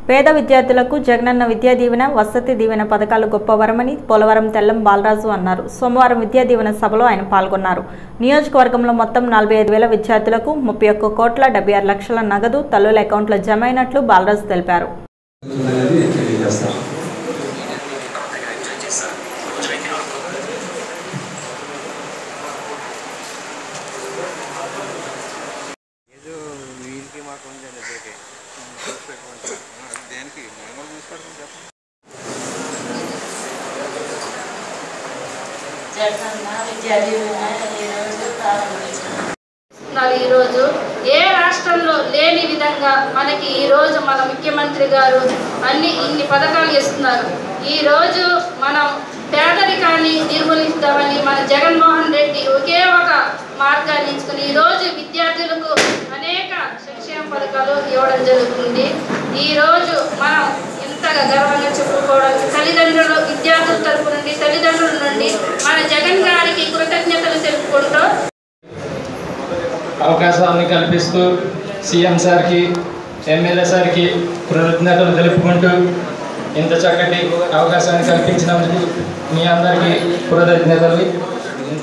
పేద విద్యార్థులకు జగనన్న విద్యా దీవెన వసతి దీవెన పథకాలు గొప్ప వరమని పోలవరం తెల్లం బాలరాజు అన్నారు సోమవారం విద్యా దీవెన సభలో ఆయన పాల్గొన్నారు నియోజకవర్గంలో మొత్తం నలభై ఐదు వేల విద్యార్థులకు ముప్పై ఒక్క కోట్ల డెబ్బై ఆరు లక్షల నగదు తల్లుల అకౌంట్లో జమ అయినట్లు బాలరాజు తెలిపారు అనేది తెలియజేస్తాం ఏదో వీరికి మాకు కొంచెం దగ్గరికి దేనికి మేము కూడా చూసుకోవడం చెప్పండి జగనన్న విద్యా దీవెన ఈరోజు ప్రారంభించారు ఉన్నారు ఈరోజు ఏ రాష్ట్రంలో లేని విధంగా మనకి ఈరోజు మన ముఖ్యమంత్రి గారు అన్ని ఇన్ని పథకాలు ఇస్తున్నారు ఈరోజు మనం పేదరికాన్ని నిర్మూలిస్తామని మన జగన్మోహన్ రెడ్డి ఒకే ఒక మార్గాన్ని ఎంచుకుని ఈరోజు విద్యార్థులకు అనేక సంక్షేమ పథకాలు ఇవ్వడం జరుగుతుంది ఈరోజు మనం ఇంతగా గర్వంగా చెప్పుకోవడానికి తల్లిదండ్రులు విద్యార్థుల తరపు నుండి తల్లిదండ్రుల నుండి మన జగన్ గారికి కృతజ్ఞతలు తెలుపుకుంటూ అవకాశాన్ని కల్పిస్తూ సీఎం సార్కి ఎమ్మెల్యే సార్కి కృతజ్ఞతలు తెలుపుకుంటూ ఇంత చక్కటి అవకాశాన్ని కల్పించినందుకు మీ అందరికీ కృతజ్ఞతలు ఇంత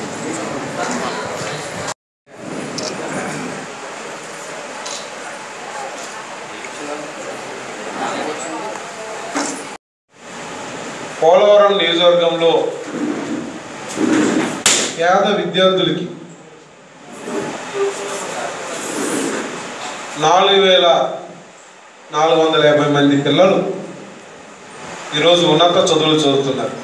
పోలవరం నియోజకవర్గంలో పేద విద్యార్థులకి నాలుగు వేల నాలుగు వందల యాభై మంది పిల్లలు ఈరోజు ఉన్నత చదువులు చదువుతున్నారు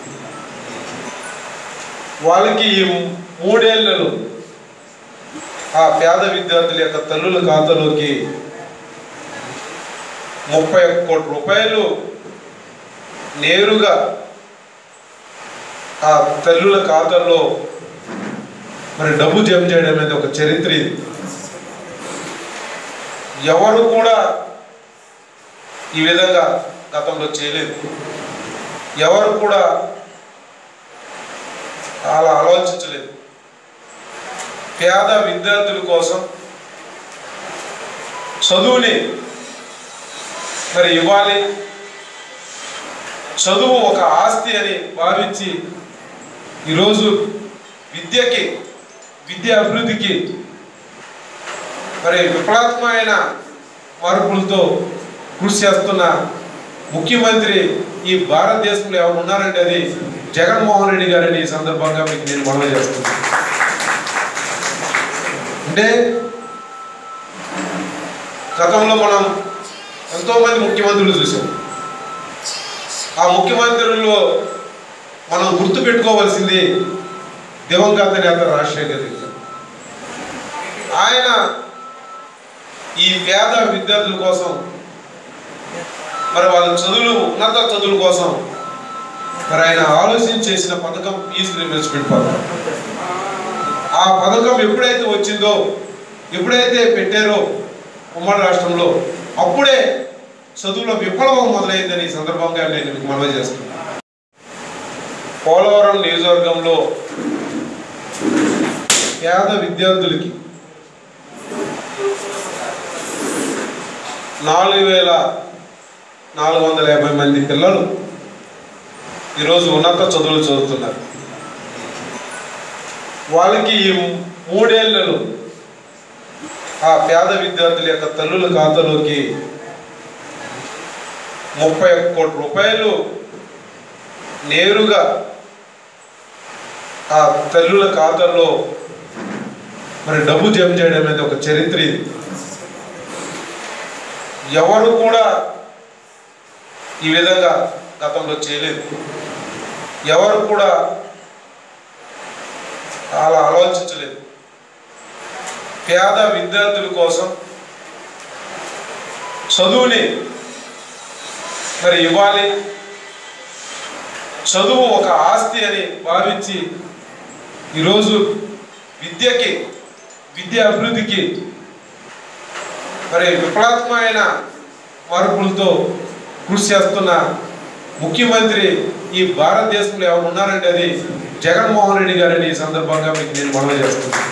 వాళ్ళకి ఈ మూడేళ్లలో ఆ పేద విద్యార్థుల యొక్క తల్లుల ఖాతాలోకి ముప్పై ఒక్క కోట్ల రూపాయలు నేరుగా ఆ తల్లుల ఖాతాల్లో మరి డబ్బు జమ చేయడం అనేది ఒక చరిత్ర ఇది ఎవరు కూడా ఈ విధంగా గతంలో చేయలేదు ఎవరు కూడా అలా ఆలోచించలేదు పేద విద్యార్థుల కోసం చదువుని మరి ఇవ్వాలి చదువు ఒక ఆస్తి అని భావించి ఈరోజు విద్యకి విద్య అభివృద్ధికి మరి విప్లవాత్మకమైన మార్పులతో కృషి చేస్తున్న ముఖ్యమంత్రి ఈ భారతదేశంలో ఎవరు ఉన్నారంటే అది జగన్మోహన్ రెడ్డి గారని ఈ సందర్భంగా మీకు నేను మనవి చేస్తున్నాను అంటే గతంలో మనం ఎంతోమంది ముఖ్యమంత్రులు చూసాం ఆ ముఖ్యమంత్రుల్లో మనం గుర్తుపెట్టుకోవాల్సింది దివంగత నేత రాజశేఖర్ రెడ్డి గారు. ఆయన ఈ పేద విద్యార్థుల కోసం మరి వాళ్ళ చదువులు ఉన్నత చదువుల కోసం మరి ఆయన ఆలోచన చేసిన పథకం ఫీజు రీఇంబర్స్మెంట్ పథకం ఆ పథకం ఎప్పుడైతే వచ్చిందో ఎప్పుడైతే పెట్టారో ఉమ్మడి రాష్ట్రంలో అప్పుడే చదువులో విప్లవం మొదలైందని ఈ సందర్భంగా నేను మీకు మనవి చేస్తున్నాను పోలవరం నియోజకవర్గంలో పేద విద్యార్థులకి నాలుగు వేల నాలుగు వందల యాభై మంది పిల్లలు ఈరోజు ఉన్నత చదువులు చదువుతున్నారు వాళ్ళకి ఈ మూడేళ్లలో ఆ పేద విద్యార్థుల యొక్క తల్లుల ఖాతాలోకి ముప్పై ఒక్క కోట్ల రూపాయలు నేరుగా ఆ తల్లుల ఖాతాల్లో మరి డబ్బు జమ చేయడం అనేది ఒక చరిత్ర ఇది ఎవరు కూడా ఈ విధంగా గతంలో చేయలేదు ఎవరు కూడా అలా ఆలోచించలేదు పేద విద్యార్థుల కోసం చదువుని మరి ఇవ్వాలి చదువు ఒక ఆస్తి అని భావించి ఈరోజు విద్యకి విద్య అభివృద్ధికి మరి విప్లవాత్మకమైన మార్పులతో కృషి చేస్తున్న ముఖ్యమంత్రి ఈ భారతదేశంలో ఎవరు ఉన్నారంటే అది జగన్మోహన్ రెడ్డి గారని ఈ సందర్భంగా మీకు నేను మనవి చేస్తున్నాను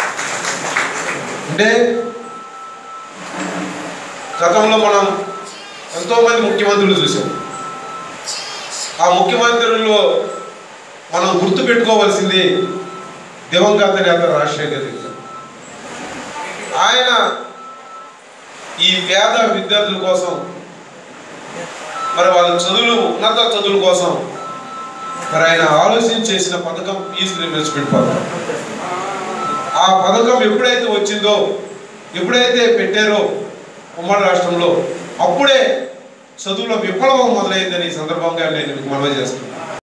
అంటే గతంలో మనం ఎంతోమంది ముఖ్యమంత్రులు చూసాం ఆ ముఖ్యమంత్రుల్లో మనం గుర్తుపెట్టుకోవాల్సింది దివంగత నేత రాజశేఖర్ రెడ్డి గారు. ఆయన ఈ పేద విద్యార్థుల కోసం మరి వాళ్ళ చదువులు ఉన్నత చదువుల కోసం మరి ఆయన ఆలోచన చేసిన పథకం ఫీజు రీఇంబర్స్మెంట్ పథకం ఆ పథకం ఎప్పుడైతే వచ్చిందో ఎప్పుడైతే పెట్టారో ఉమ్మడి రాష్ట్రంలో అప్పుడే చదువులో విప్లవం మొదలైందని ఈ సందర్భంగా నేను మీకు మనవి చేస్తున్నాను